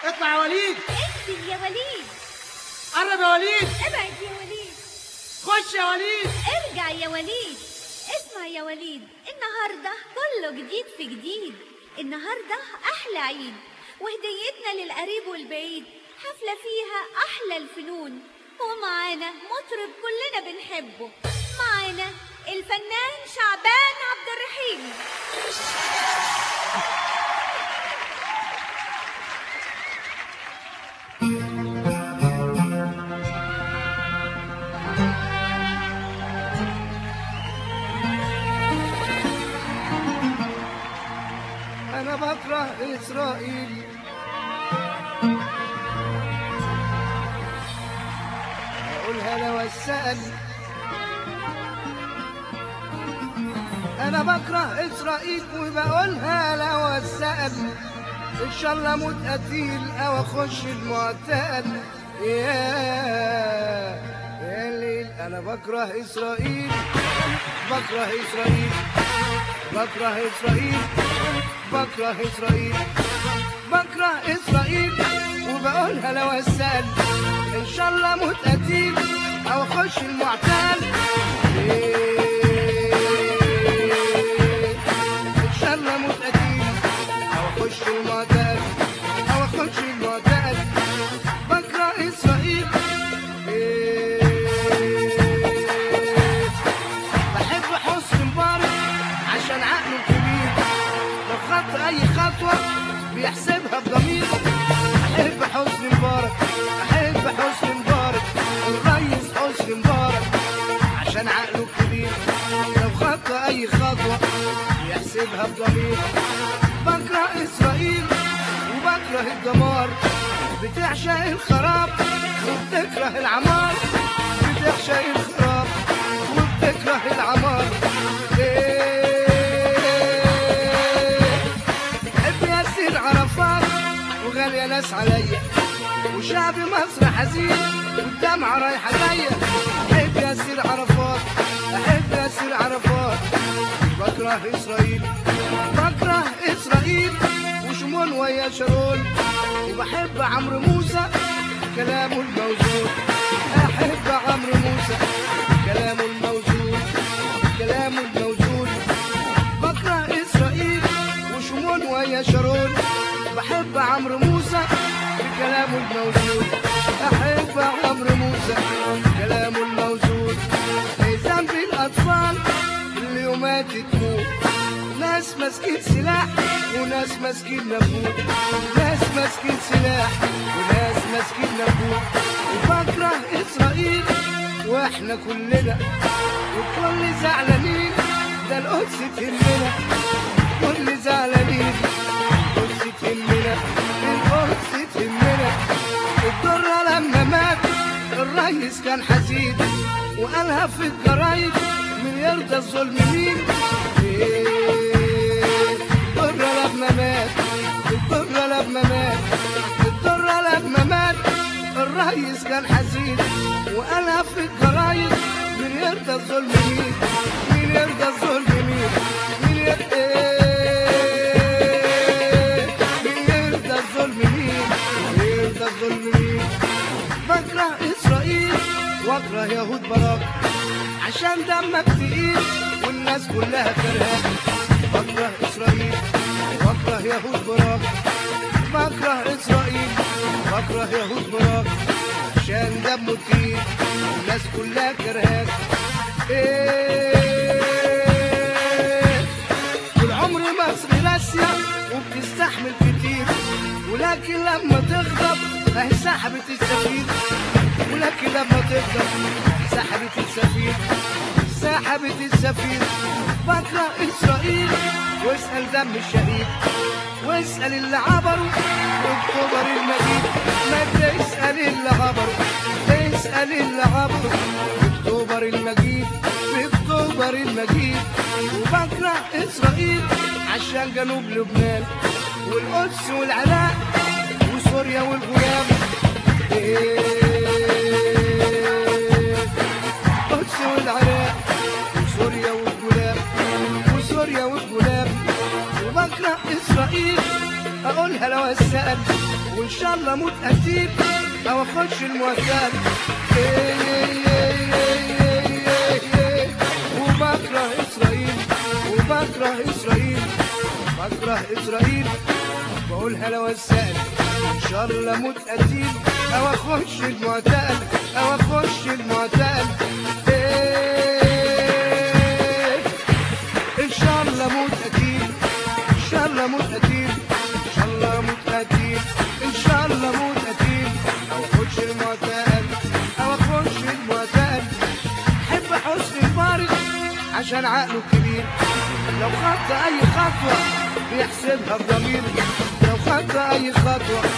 اطلع يا وليد انزل يا وليد قرب يا وليد ابعد يا وليد خش يا وليد ارجع يا وليد اسمع يا وليد النهارده كله جديد في جديد النهارده احلى عيد وهديتنا للقريب والبعيد حفله فيها احلى الفنون ومعانا مطرب كلنا بنحبه معانا الفنان شعبان عبد الرحيم أنا بكره إسرائيل أقولها لو السأل أنا بكره إسرائيل وبقولها لو السأل إن شاء الله أموت قتيل أو أخش المعتقل يا يا ليل أنا بكره إسرائيل بكره إسرائيل بكره إسرائيل بكره إسرائيل بكره إسرائيل وبقولها لو أسأل إن شاء الله أموت قتيل أو أخش المعتقل إيه، إن شاء الله أموت قتيل أو أخش المعتقل أو أخش المعتقل بكره إسرائيل إيه، بحب حسن مبارك عشان عقله كبير لو خط اي خطوه بيحسبها بضمير احب حسن مبارك احب حسن مبارك الريس حسن مبارك عشان عقله كبير لو خط اي خطوه بيحسبها بضمير بكره اسرائيل وبكره الدمار بتعشق الخراب وبتكره العمار بتعشق الخراب وبتكره العمار إيه بحب ياسر عرفات وغالية ناس عليا وشعب مصر حزين والدمعة رايحة جاية بحب ياسر عرفات أحب ياسر عرفات بكره إسرائيل بكره إسرائيل وشمون ويا شارون وبحب عمرو موسى كلامه الموزون أحب عمرو موسى كلامه الموزون كلامه الموزون بكره إسرائيل وشمون ويا شارون بحب عمرو موسى بكلامه الموزون أحب عمرو موسى كلامه الموزون ذنب الأطفال اللي يومات تموت ناس ماسكين سلاح وناس ماسكين نبوت ناس ماسكين سلاح وناس ماسكين نبوت وبكره إسرائيل واحنا كلنا وكل زعلانين ده القدس تهمنا كل زعلانين القدس تهمنا القدس تهمنا الدرة لما مات الريس كان حزين وقالها في الجرايد من يرضى الظلم مين إيه، الدرة لما مات الدرة لما مات الدرة لما مات الريس كان حزين وقالها في الجرايد من يرضى الظلم مين مين يرضى الظلم مين مين يرضى إيه، مين يرضى الظلم مين مين يرضى الظلم مين بكره اسرائيل واكره يهود براك عشان دمك تقيل والناس كلها كرهاك بكره اسرائيل واكره يهود براك بكره اسرائيل بكره يهود براك عشان دمه تقيل والناس كلها كرهاك ايه طول عمر مصر راسية وبتستحمل كتير ولكن لما تغضب اهي سحبت السفير ولكن لما تغضب سحبت السفير سحبت السفير بكره اسرائيل واسال دم الشهيد واسال اللي عبروا اكتوبر المجيد ما تسال اللي عبروا اسال اللي عبروا اكتوبر المجيد في اكتوبر المجيد وبكره اسرائيل عشان جنوب لبنان والقدس والعراق وسوريا والغيام إيه. القدس والعراق وسوريا والغلام وسوريا والغلام وبكره اسرائيل اقولها لو اسال وان شاء الله اموت قتيل او اخش المعتاد وبكره اسرائيل وبكره اسرائيل بكره اسرائيل بقولها لو اسال ان شاء الله اموت قتيل او اخش المعتاد او اخش المعتاد إيه ان شاء الله اموت قتيل ان شاء الله اموت قتيل ان شاء الله اموت قتيل ان شاء الله اموت قتيل او اخش المعتاد او اخش المعتاد احب حسن الفارس عشان عقله كبير لو خط اي خطوه بيحسبها بضمير لو خط اي خطوه